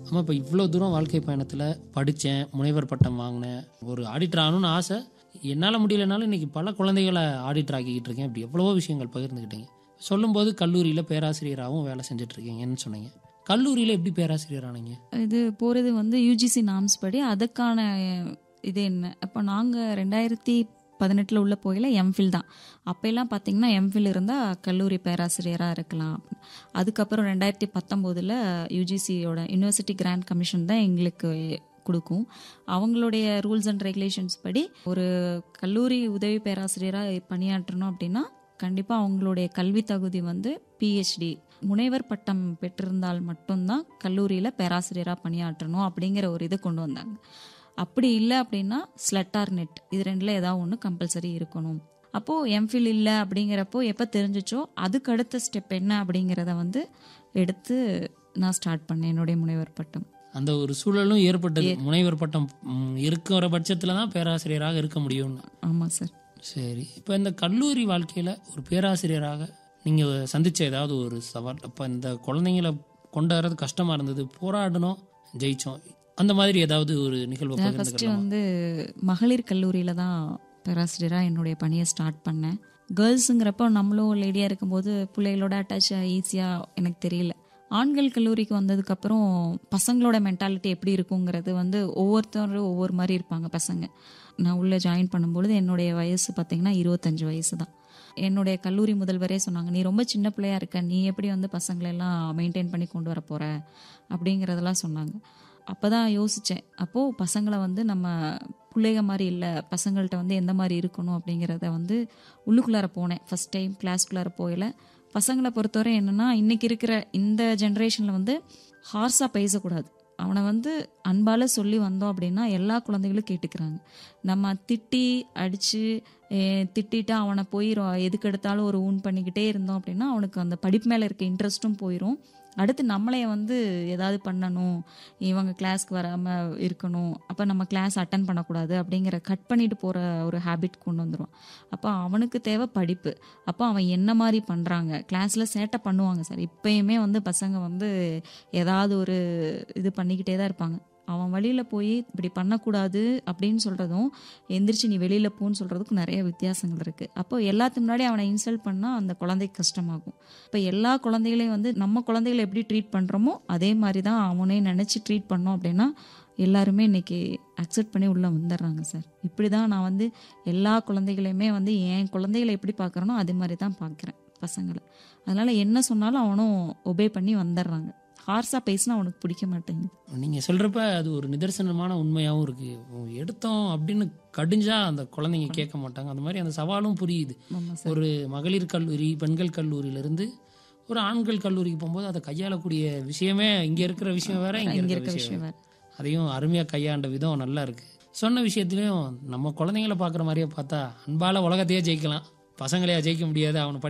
ஆமாம் இப்போ இவ்வளோ தூரம் வாழ்க்கை பயணத்தில் படித்தேன் முனைவர் பட்டம் வாங்கினேன் ஒரு ஆடிட்டர் ஆகணும்னு ஆசை என்னால் முடியலனாலும் இன்றைக்கி பல குழந்தைகளை ஆடிட்டர் ஆக்கிக்கிட்டு இருக்கேன் இப்படி எவ்வளவோ விஷயங்கள் பகிர்ந்துக்கிட்டீங்க சொல்லும்போது கல்லூரியில் பேராசிரியராகவும் வேலை செஞ்சுட்டு இருக்கீங்கன்னு சொன்னீங்க கல்லூரியில் எப்படி பேராசிரியர் ஆனீங்க இது போகிறது வந்து யூஜிசி நாம்ஸ் படி அதுக்கான இது என்ன அப்போ நாங்கள் ரெண்டாயிரத்தி பதினெட்டில் உள்ள போயில எம்ஃபில் தான் அப்போல்லாம் பார்த்தீங்கன்னா எம்ஃபில் இருந்தால் கல்லூரி பேராசிரியராக இருக்கலாம் அதுக்கப்புறம் ரெண்டாயிரத்தி பத்தொம்போதில் யூஜிசியோட யூனிவர்சிட்டி கிராண்ட் கமிஷன் தான் எங்களுக்கு கொடுக்கும் அவங்களுடைய ரூல்ஸ் அண்ட் ரெகுலேஷன்ஸ் படி ஒரு கல்லூரி உதவி பேராசிரியராக பணியாற்றணும் அப்படின்னா கண்டிப்பாக அவங்களுடைய கல்வி தகுதி வந்து பிஹெச்டி முனைவர் பட்டம் பெற்றிருந்தால் மட்டும்தான் கல்லூரியில் பேராசிரியராக பணியாற்றணும் அப்படிங்கிற ஒரு இது கொண்டு வந்தாங்க அப்படி இல்லை அப்படின்னா ஸ்லெட்டார் நெட் இது ரெண்டில் ஏதாவது ஒன்று கம்பல்சரி இருக்கணும் அப்போது எம்ஃபில் இல்லை அப்படிங்கிறப்போ எப்போ தெரிஞ்சிச்சோ அதுக்கு அடுத்த ஸ்டெப் என்ன அப்படிங்கிறத வந்து எடுத்து நான் ஸ்டார்ட் பண்ணேன் என்னுடைய முனைவர் பட்டம் அந்த ஒரு சூழலும் ஏற்பட்டது முனைவர் பட்டம் ம், இருக்கிற பட்சத்தில் தான் பேராசிரியராக இருக்க முடியும்னு ஆமாம் சார் சரி இப்போ இந்த கல்லூரி வாழ்க்கையில் ஒரு பேராசிரியராக நீங்கள் சந்திச்ச ஏதாவது ஒரு சவால் அப்போ இந்த குழந்தைங்கள கொண்டு வர்றது கஷ்டமாக இருந்தது போராடணும் ஜெயிச்சோம் அந்த மாதிரி ஏதாவது ஒரு நிகழ்வு ஃபஸ்ட்டு பகிர்ந்துக்கலாம் வந்து மகளிர் கல்லூரியில் தான் பேராசிரியராக என்னுடைய பணியை ஸ்டார்ட் பண்ணேன் கேர்ள்ஸுங்கிறப்போ நம்மளும் லேடியாக இருக்கும்போது பிள்ளைகளோட அட்டாச் ஈஸியாக எனக்கு தெரியல ஆண்கள் கல்லூரிக்கு வந்ததுக்கப்புறம் பசங்களோட மென்டாலிட்டி எப்படி இருக்குங்கிறது வந்து ஒவ்வொருத்தரும் ஒவ்வொரு மாதிரி இருப்பாங்க பசங்க நான் உள்ளே ஜாயின் பண்ணும்பொழுது என்னுடைய வயசு பார்த்தீங்கன்னா இருபத்தஞ்சு வயசு தான் என்னுடைய கல்லூரி முதல்வரே சொன்னாங்க நீ ரொம்ப சின்ன பிள்ளையா இருக்க நீ எப்படி வந்து பசங்களை எல்லாம் மெயின்டைன் பண்ணி கொண்டு வர போற அப்படிங்கிறதெல்லாம் சொன்னாங்க அப்போ தான் யோசித்தேன் அப்போது பசங்களை வந்து நம்ம பிள்ளைக மாதிரி இல்லை பசங்கள்கிட்ட வந்து எந்த மாதிரி இருக்கணும் அப்படிங்கிறத வந்து உள்ளுக்குள்ளார போனேன் ஃபஸ்ட் டைம் கிளாஸ்க்குள்ளார போயில பசங்களை பொறுத்தவரை என்னென்னா இன்றைக்கி இருக்கிற இந்த ஜென்ரேஷனில் வந்து ஹார்ஸாக பேசக்கூடாது அவனை வந்து அன்பால் சொல்லி வந்தோம் அப்படின்னா எல்லா குழந்தைகளும் கேட்டுக்கிறாங்க நம்ம திட்டி அடித்து திட்டிட்டு அவனை போய் ரொ- எதுக்கு எடுத்தாலும் ஒரு ஊன் பண்ணிக்கிட்டே இருந்தோம் அப்படின்னா அவனுக்கு அந்த படிப்பு மேலே இருக்க இன்ட்ரெஸ்ட்டும் போயிடும் அடுத்து நம்மளைய வந்து ஏதாவது பண்ணணும் இவங்க கிளாஸ்க்கு வராமல் இருக்கணும் அப்போ நம்ம கிளாஸ் அட்டன் பண்ணக்கூடாது அப்படிங்கிற கட் பண்ணிட்டு போகிற ஒரு ஹேபிட் கொண்டு வந்துடும் அப்போ அவனுக்கு தேவை படிப்பு அப்போ அவன் என்ன மாதிரி பண்ணுறாங்க கிளாஸில் சேட்டை பண்ணுவாங்க சார் இப்பயுமே வந்து பசங்க வந்து ஏதாவது ஒரு இது பண்ணிக்கிட்டே தான் இருப்பாங்க அவன் வழியில் போய் இப்படி பண்ணக்கூடாது அப்படின்னு சொல்கிறதும் எந்திரிச்சு நீ வெளியில் போன்னு சொல்கிறதுக்கும் நிறைய வித்தியாசங்கள் இருக்குது அப்போ எல்லாத்துக்கு முன்னாடி அவனை இன்சல்ட் பண்ணால் அந்த குழந்தைக்கு கஷ்டமாகும் இப்போ எல்லா குழந்தைகளையும் வந்து நம்ம குழந்தைகளை எப்படி ட்ரீட் பண்ணுறோமோ அதே மாதிரி தான் அவனே நினச்சி ட்ரீட் பண்ணோம் அப்படின்னா எல்லாருமே இன்னைக்கு அக்செப்ட் பண்ணி உள்ளே வந்துடுறாங்க சார் இப்படி தான் நான் வந்து எல்லா குழந்தைகளையுமே வந்து என் குழந்தைகளை எப்படி பார்க்குறேனோ அதே மாதிரி தான் பார்க்குறேன் பசங்களை அதனால் என்ன சொன்னாலும் அவனும் ஒபே பண்ணி வந்துடுறாங்க ஹார்ஸாக பேசினா அவனுக்கு பிடிக்க மாட்டேங்குது நீங்கள் சொல்கிறப்ப அது ஒரு நிதர்சனமான உண்மையாகவும் இருக்குது எடுத்தோம் அப்படின்னு கடிஞ்சா அந்த குழந்தைங்க கேட்க மாட்டாங்க அந்த மாதிரி அந்த சவாலும் புரியுது ஆமாம் சார் ஒரு மகளிர் கல்லூரி பெண்கள் கல்லூரியிலேருந்து ஒரு ஆண்கள் கல்லூரிக்கு போகும்போது அதை கையாளக்கூடிய விஷயமே இங்கே இருக்கிற விஷயம் வேற இங்கே இங்கே இருக்கிற இருக்க விஷயம் விஷயம் வேற. வேறு அதையும் அருமையாக கையாண்ட விதம் நல்லா இருக்கு சொன்ன விஷயத்துலையும் நம்ம குழந்தைங்கள பார்க்குற மாதிரியே பார்த்தா அன்பால உலகத்தையே ஜெயிக்கலாம் பசங்களையா ஜெயிக்க முடியாது அவனை